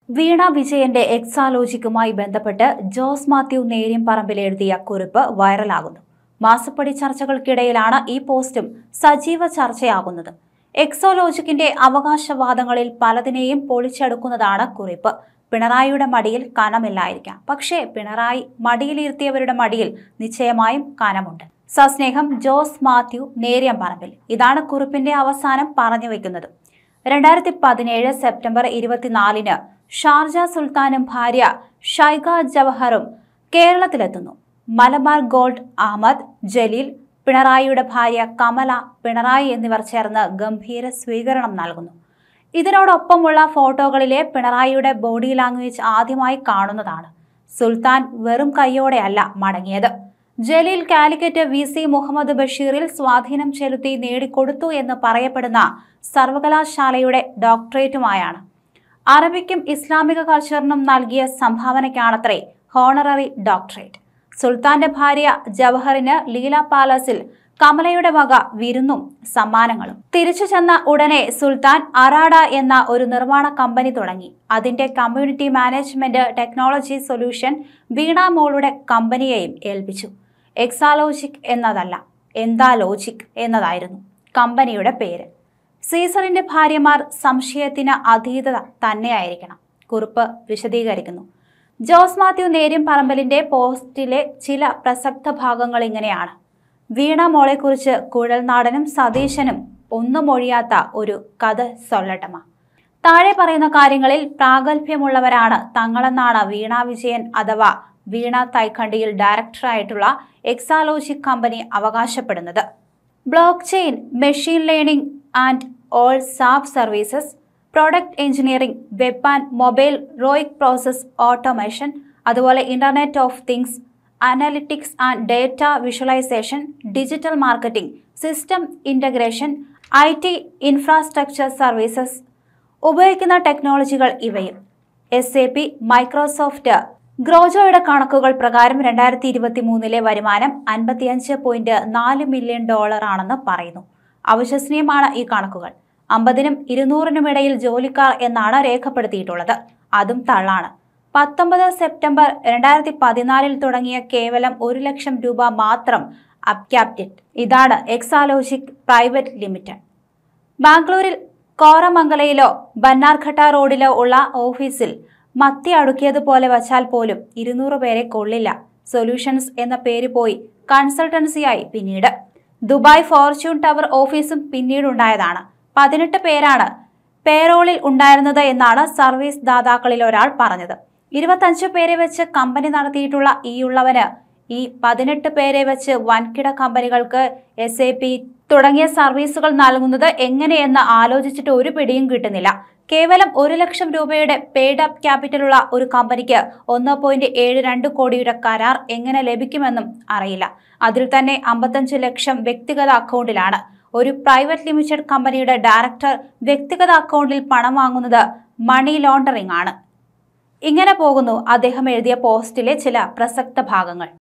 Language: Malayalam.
വീണ വിജയന്റെ എക്സാലോജിക്കുമായി ബന്ധപ്പെട്ട് ജോസ് മാത്യു നേര്യംപറമ്പിൽ എഴുതിയ കുറിപ്പ് വൈറലാകുന്നു മാസപ്പടി ചർച്ചകൾക്കിടയിലാണ് ഈ പോസ്റ്റും സജീവ ചർച്ചയാകുന്നത് എക്സോലോജിക്കിന്റെ അവകാശവാദങ്ങളിൽ പലതിനെയും പൊളിച്ചെടുക്കുന്നതാണ് കുറിപ്പ് പിണറായിയുടെ മടിയിൽ കനമില്ലായിരിക്കാം പക്ഷേ പിണറായി മടിയിലിരുത്തിയവരുടെ മടിയിൽ നിശ്ചയമായും കനമുണ്ട് സസ്നേഹം ജോസ് മാത്യു നേര്യംപറമ്പിൽ ഇതാണ് കുറിപ്പിന്റെ അവസാനം പറഞ്ഞു വെക്കുന്നത് രണ്ടായിരത്തി പതിനേഴ് സെപ്റ്റംബർ ഇരുപത്തിനാലിന് ഷാർജ സുൽത്താനും ഭാര്യ ഷൈഖ ജവഹറും കേരളത്തിലെത്തുന്നു മലബാർ ഗോൾഡ് അഹമ്മദ് ജലീൽ പിണറായിയുടെ ഭാര്യ കമല പിണറായി എന്നിവർ ചേർന്ന് ഗംഭീര സ്വീകരണം നൽകുന്നു ഇതിനോടൊപ്പമുള്ള ഫോട്ടോകളിലെ പിണറായിയുടെ ബോഡി ലാംഗ്വേജ് ആദ്യമായി കാണുന്നതാണ് സുൽത്താൻ വെറും കൈയോടെയല്ല മടങ്ങിയത് ജലീൽ കാലിക്കറ്റ് വി സി മുഹമ്മദ് ബഷീറിൽ സ്വാധീനം ചെലുത്തി നേടിക്കൊടുത്തു എന്ന് പറയപ്പെടുന്ന സർവകലാശാലയുടെ ഡോക്ടറേറ്റുമായാണ് അറബിക്കും ഇസ്ലാമിക കൾച്ചറിനും നൽകിയ സംഭാവനയ്ക്കാണത്രേ ഹോണററി ഡോക്ടറേറ്റ് സുൽത്താന്റെ ഭാര്യ ജവഹറിന് ലീല പാലസിൽ കമലയുടെ വക വിരുന്നും സമ്മാനങ്ങളും തിരിച്ചു ചെന്ന ഉടനെ സുൽത്താൻ അറാഡ എന്ന ഒരു നിർമ്മാണ കമ്പനി തുടങ്ങി അതിന്റെ community management technology solution Veena മോളുടെ കമ്പനിയെയും ഏൽപ്പിച്ചു എക്സാലോജിക് എന്നതല്ല എന്താ ലോജിക് എന്നതായിരുന്നു കമ്പനിയുടെ പേര് സീസറിന്റെ ഭാര്യമാർ സംശയത്തിന് അതീതത തന്നെയായിരിക്കണം കുറിപ്പ് വിശദീകരിക്കുന്നു ജോസ് മാത്യു നേര്യം പറമ്പലിന്റെ പോസ്റ്റിലെ ചില പ്രസക്ത ഭാഗങ്ങൾ ഇങ്ങനെയാണ് വീണ മോളെക്കുറിച്ച് കുഴൽനാടനും സതീശനും ഒന്നും ഒഴിയാത്ത ഒരു കഥ സൊല്ലട്ടമ താഴെ പറയുന്ന കാര്യങ്ങളിൽ പ്രാഗൽഭ്യമുള്ളവരാണ് തങ്ങളെന്നാണ് വീണ വിജയൻ അഥവാ വീണ തൈക്കണ്ടിയിൽ ഡയറക്ടറായിട്ടുള്ള എക്സാലോജിക് കമ്പനി അവകാശപ്പെടുന്നത് block chain machine learning and all SAP services product engineering web and mobile robotic process automation അതുപോലെ internet of things analytics and data visualisation digital marketing system integration I T infrastructure services ഉപയോഗിക്കുന്ന ടെക്നോളജികൾ ഇവയും എസ് എ പി മൈക്രോസോഫ്റ്റ് ഗ്രോജോയുടെ കണക്കുകൾ പ്രകാരം രണ്ടായിരത്തി ഇരുപത്തി മൂന്നിലെ വരുമാനം അൻപത്തിയഞ്ച് പോയിന്റ് നാല് മില്യൺ ഡോളർ ആണെന്ന് പറയുന്നു അവിശ്വസനീയമാണ് ഈ കണക്കുകൾ അമ്പതിനും ഇരുന്നൂറിനും ഇടയിൽ ജോലിക്കാർ എന്നാണ് രേഖപ്പെടുത്തിയിട്ടുള്ളത് അതും തള്ളാണ് പത്തൊമ്പത് സെപ്റ്റംബർ രണ്ടായിരത്തി പതിനാലിൽ തുടങ്ങിയ കേവലം ഒരു ലക്ഷം രൂപ മാത്രം അപ്ക്യാപ്റ്റഡ് ഇതാണ് എക്സാലോജിക് പ്രൈവറ്റ് ലിമിറ്റഡ് ബാംഗ്ലൂരിൽ കോറമംഗലയിലോ ബന്നാർഘട്ട റോഡിലോ ഉള്ള ഓഫീസിൽ മത്തി അടുക്കിയതുപോലെ വച്ചാൽ പോലും ഇരുന്നൂറ് പേരെ കൊള്ളില്ല സൊല്യൂഷൻസ് എന്ന പേര് പോയി കൺസൾട്ടൻസിയായി പിന്നീട് ദുബായ് ഫോർച്യൂൺ ടവർ ഓഫീസും പിന്നീടുണ്ടായതാണ് പതിനെട്ട് പേരാണ് പേറോളിൽ ഉണ്ടായിരുന്നത് എന്നാണ് സർവീസ് ദാതാക്കളിൽ ഒരാൾ പറഞ്ഞത് ഇരുപത്തഞ്ച് പേരെ വെച്ച് കമ്പനി നടത്തിയിട്ടുള്ള ഈ ഉള്ളവന് ഈ പതിനെട്ട് പേരെ വെച്ച് വൻകിട കമ്പനികൾക്ക് എസ് എ പി തുടങ്ങിയ സർവീസുകൾ നൽകുന്നത് എങ്ങനെയെന്ന് ആലോചിച്ചിട്ട് ഒരു പിടിയും കിട്ടുന്നില്ല കേവലം ഒരു ലക്ഷം രൂപയുടെ പെയ്ഡ് അപ്പ് ക്യാപിറ്റലുള്ള ഒരു കമ്പനിക്ക് ഒന്ന് പോയിന്റ് ഏഴ് രണ്ട് കോടിയുടെ കരാർ എങ്ങനെ ലഭിക്കുമെന്നും അറിയില്ല അതിൽ തന്നെ അമ്പത്തഞ്ച് ലക്ഷം വ്യക്തിഗത അക്കൗണ്ടിലാണ് ഒരു പ്രൈവറ്റ് ലിമിറ്റഡ് കമ്പനിയുടെ ഡയറക്ടർ വ്യക്തിഗത അക്കൗണ്ടിൽ പണം വാങ്ങുന്നത് മണി ലോണ്ടറിംഗ് ആണ് ഇങ്ങനെ പോകുന്നു അദ്ദേഹം എഴുതിയ പോസ്റ്റിലെ ചില പ്രസക്ത ഭാഗങ്ങൾ